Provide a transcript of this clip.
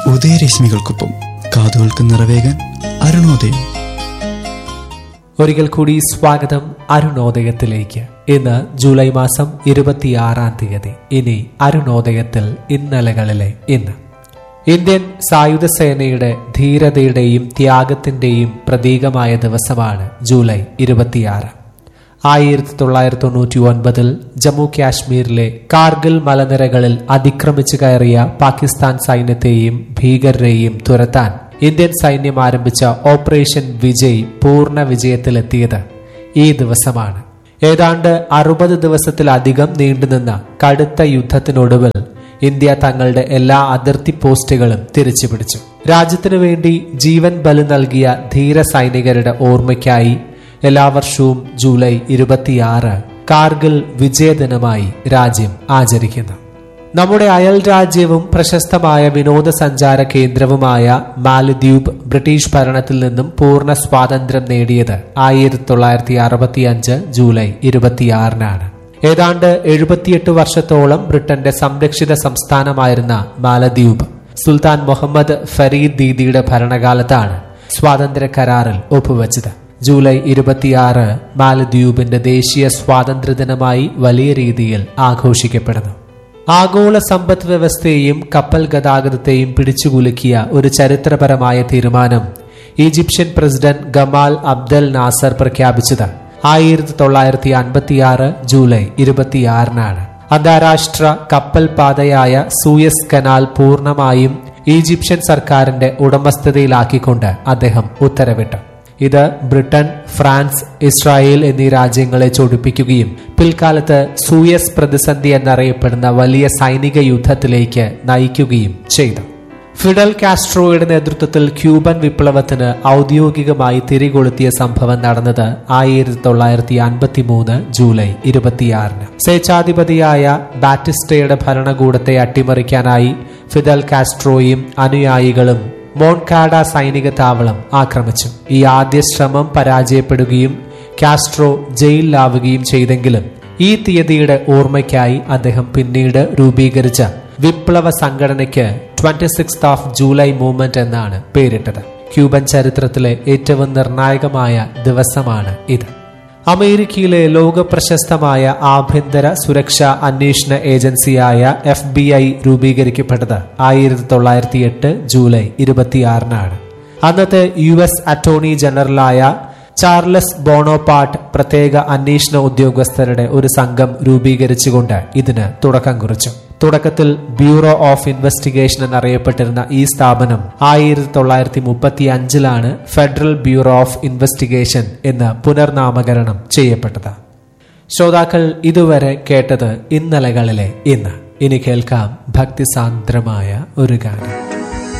ഉദയരശ്മികൾക്കൊപ്പം കാതുകൾക്ക് നിറവേകാൻ അരുണോദയം ഒരിക്കൽ കൂടി സ്വാഗതം അരുണോദയത്തിലേക്ക് ഇന്ന് ജൂലൈ മാസം ഇരുപത്തിയാറാം തീയതി ഇനി അരുണോദയത്തിൽ ഇന്നലകളിലെ ഇന്ന് ഇന്ത്യൻ സായുധ സേനയുടെ ധീരതയുടെയും ത്യാഗത്തിന്റെയും പ്രതീകമായ ദിവസമാണ് ജൂലൈ ഇരുപത്തിയാറ് ആയിരത്തി തൊള്ളായിരത്തി തൊണ്ണൂറ്റി ഒൻപതിൽ ജമ്മു കാശ്മീരിലെ കാർഗിൽ മലനിരകളിൽ അതിക്രമിച്ചു കയറിയ പാകിസ്ഥാൻ സൈന്യത്തെയും ഭീകരരെയും തുരത്താൻ ഇന്ത്യൻ സൈന്യം ആരംഭിച്ച ഓപ്പറേഷൻ വിജയ് പൂർണ്ണ വിജയത്തിലെത്തിയത് ഈ ദിവസമാണ് ഏതാണ്ട് അറുപത് ദിവസത്തിലധികം നീണ്ടുനിന്ന കടുത്ത യുദ്ധത്തിനൊടുവിൽ ഇന്ത്യ തങ്ങളുടെ എല്ലാ അതിർത്തി പോസ്റ്റുകളും തിരിച്ചുപിടിച്ചു രാജ്യത്തിനു വേണ്ടി ജീവൻ ബലി നൽകിയ ധീര സൈനികരുടെ ഓർമ്മയ്ക്കായി എല്ലാ വർഷവും ജൂലൈ ഇരുപത്തിയാറ് കാർഗിൽ വിജയദിനമായി രാജ്യം ആചരിക്കുന്നു നമ്മുടെ അയൽ രാജ്യവും പ്രശസ്തമായ വിനോദസഞ്ചാര കേന്ദ്രവുമായ മാലദ്വീപ് ബ്രിട്ടീഷ് ഭരണത്തിൽ നിന്നും പൂർണ്ണ സ്വാതന്ത്ര്യം നേടിയത് ആയിരത്തി തൊള്ളായിരത്തി അറുപത്തി അഞ്ച് ജൂലൈ ഇരുപത്തിയാറിനാണ് ഏതാണ്ട് എഴുപത്തിയെട്ട് വർഷത്തോളം ബ്രിട്ടന്റെ സംരക്ഷിത സംസ്ഥാനമായിരുന്ന മാലദ്വീപ് സുൽത്താൻ മുഹമ്മദ് ഫരീദ് ദീദിയുടെ ഭരണകാലത്താണ് സ്വാതന്ത്ര്യ കരാറിൽ ഒപ്പുവെച്ചത് ജൂലൈ ഇരുപത്തിയാറ് മാലദ്വീപിന്റെ ദേശീയ സ്വാതന്ത്ര്യ ദിനമായി വലിയ രീതിയിൽ ആഘോഷിക്കപ്പെടുന്നു ആഗോള സമ്പദ് വ്യവസ്ഥയെയും കപ്പൽ ഗതാഗതത്തെയും പിടിച്ചുകുലുക്കിയ ഒരു ചരിത്രപരമായ തീരുമാനം Egyptian president Gamal Abdel Nasser പ്രഖ്യാപിച്ചത് ആയിരത്തി തൊള്ളായിരത്തി അൻപത്തിയാറ് ജൂലൈ ഇരുപത്തിയാറിനാണ് അന്താരാഷ്ട്ര കപ്പൽ പാതയായ സൂയസ് കനാൽ പൂർണ്ണമായും ഈജിപ്ഷ്യൻ സർക്കാരിന്റെ ഉടമസ്ഥതയിലാക്കിക്കൊണ്ട് അദ്ദേഹം ഉത്തരവിട്ടു ഇത് ബ്രിട്ടൻ ഫ്രാൻസ് ഇസ്രായേൽ എന്നീ രാജ്യങ്ങളെ ചൊടിപ്പിക്കുകയും പിൽക്കാലത്ത് സൂയസ് പ്രതിസന്ധി എന്നറിയപ്പെടുന്ന വലിയ സൈനിക യുദ്ധത്തിലേക്ക് നയിക്കുകയും ചെയ്തു ഫിഡൽ കാസ്ട്രോയുടെ നേതൃത്വത്തിൽ ക്യൂബൻ വിപ്ലവത്തിന് ഔദ്യോഗികമായി തിരികൊളുത്തിയ സംഭവം നടന്നത് ആയിരത്തി തൊള്ളായിരത്തി അൻപത്തി മൂന്ന് ജൂലൈ ഇരുപത്തിയാറിന് സ്വേച്ഛാധിപതിയായ ബാറ്റിസ്റ്റയുടെ ഭരണകൂടത്തെ അട്ടിമറിക്കാനായി ഫിദൽ കാസ്ട്രോയും അനുയായികളും മോൺകാഡ സൈനിക താവളം ആക്രമിച്ചു ഈ ആദ്യ ശ്രമം പരാജയപ്പെടുകയും കാസ്ട്രോ ജയിലിലാവുകയും ചെയ്തെങ്കിലും ഈ തീയതിയുടെ ഓർമ്മയ്ക്കായി അദ്ദേഹം പിന്നീട് രൂപീകരിച്ച വിപ്ലവ സംഘടനയ്ക്ക് twenty six of July movement എന്നാണ് പേരിട്ടത് ക്യൂബൻ ചരിത്രത്തിലെ ഏറ്റവും നിർണായകമായ ദിവസമാണ് ഇത് അമേരിക്കയിലെ ലോക പ്രശസ്തമായ ആഭ്യന്തര സുരക്ഷാ അന്വേഷണ ഏജൻസിയായ എഫ് ബി ഐ രൂപീകരിക്കപ്പെട്ടത് ആയിരത്തി തൊള്ളായിരത്തി എട്ട് ജൂലൈ ഇരുപത്തിയാറിനാണ് അന്നത്തെ യു എസ് അറ്റോർണി ജനറലായ ചാർലസ് ബോണോപാട്ട് പ്രത്യേക അന്വേഷണ ഉദ്യോഗസ്ഥരുടെ ഒരു സംഘം രൂപീകരിച്ചുകൊണ്ട് ഇതിന് തുടക്കം കുറിച്ചു തുടക്കത്തിൽ ബ്യൂറോ ഓഫ് ഇൻവെസ്റ്റിഗേഷൻ എന്നറിയപ്പെട്ടിരുന്ന ഈ സ്ഥാപനം ആയിരത്തി തൊള്ളായിരത്തി മുപ്പത്തി അഞ്ചിലാണ് ഫെഡറൽ ബ്യൂറോ ഓഫ് ഇൻവെസ്റ്റിഗേഷൻ എന്ന് പുനർനാമകരണം ചെയ്യപ്പെട്ടത് ശ്രോതാക്കൾ ഇതുവരെ കേട്ടത് ഇന്നലകളിലെ ഇന്ന് ഇനി കേൾക്കാം ഭക്തിസാന്ദ്രമായ ഒരു ഗാനം